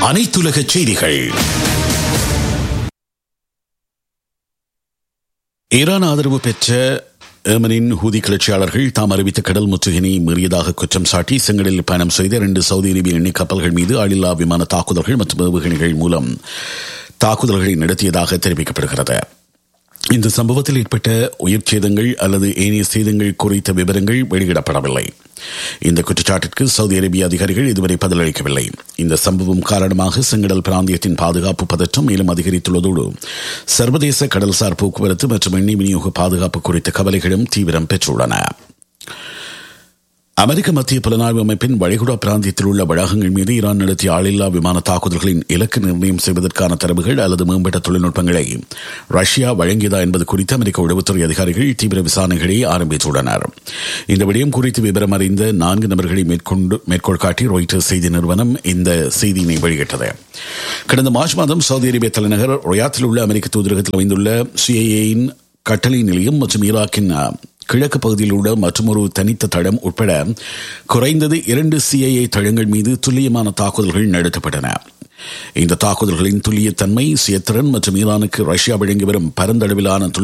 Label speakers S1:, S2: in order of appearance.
S1: அனைத்துலக செய்திகள் ஈரான் ஆதரவு பெற்ற ஏமனின் ஹூதி கிளர்ச்சியாளர்கள் தாம் அறிவித்த கடல் முற்றுகையினை மீறியதாக குற்றம் சாட்டி செங்கடலில் பயணம் செய்த இரண்டு சவுதி அரேபிய எண்ணெய் கப்பல்கள் மீது ஆளில்லா விமான தாக்குதல்கள் மற்றும் ஏவுகணைகள் மூலம் தாக்குதல்களை நடத்தியதாக தெரிவிக்கப்படுகிறது இந்த சம்பவத்தில் ஏற்பட்ட உயிர் சேதங்கள் அல்லது ஏனைய சேதங்கள் குறித்த விவரங்கள் வெளியிடப்படவில்லை இந்த குற்றச்சாட்டிற்கு சவுதி அரேபிய அதிகாரிகள் இதுவரை பதிலளிக்கவில்லை இந்த சம்பவம் காரணமாக செங்கடல் பிராந்தியத்தின் பாதுகாப்பு பதற்றம் மேலும் அதிகரித்துள்ளதோடு சர்வதேச கடல்சார் போக்குவரத்து மற்றும் எண்ணெய் விநியோக பாதுகாப்பு குறித்த கவலைகளும் தீவிரம் பெற்றுள்ளன அமெரிக்க மத்திய புலனாய்வு அமைப்பின் வளைகுடா பிராந்தியத்தில் உள்ள வளாகங்கள் மீது ஈரான் நடத்திய ஆளில்லா விமான தாக்குதல்களின் இலக்கு நிர்ணயம் செய்வதற்கான தரவுகள் அல்லது மேம்பட்ட தொழில்நுட்பங்களை ரஷ்யா வழங்கியதா என்பது குறித்து அமெரிக்க உளவுத்துறை அதிகாரிகள் தீவிர விசாரணைகளை ஆரம்பித்துள்ளனர் இந்த விடயம் குறித்து விவரம் அறிந்த நான்கு நபர்களை மேற்கொண்டு மேற்கோள் காட்டி ராய்டர்ஸ் செய்தி நிறுவனம் இந்த செய்தியினை வெளியிட்டது கடந்த மார்ச் மாதம் சவுதி அரேபிய தலைநகர் ரொயாத்தில் உள்ள அமெரிக்க தூதரகத்தில் அமைந்துள்ள சிஐஏயின் கட்டளை நிலையம் மற்றும் ஈராக்கின் கிழக்கு பகுதியில் உள்ள மற்றொரு தனித்த தளம் உட்பட குறைந்தது இரண்டு சிஐஏ தளங்கள் மீது துல்லியமான தாக்குதல்கள் நடத்தப்பட்டன இந்த தாக்குதல்களின் துல்லியத்தன்மை சுயத்திறன் மற்றும் ஈரானுக்கு ரஷ்யா வழங்கி வரும் பரந்தளவிலான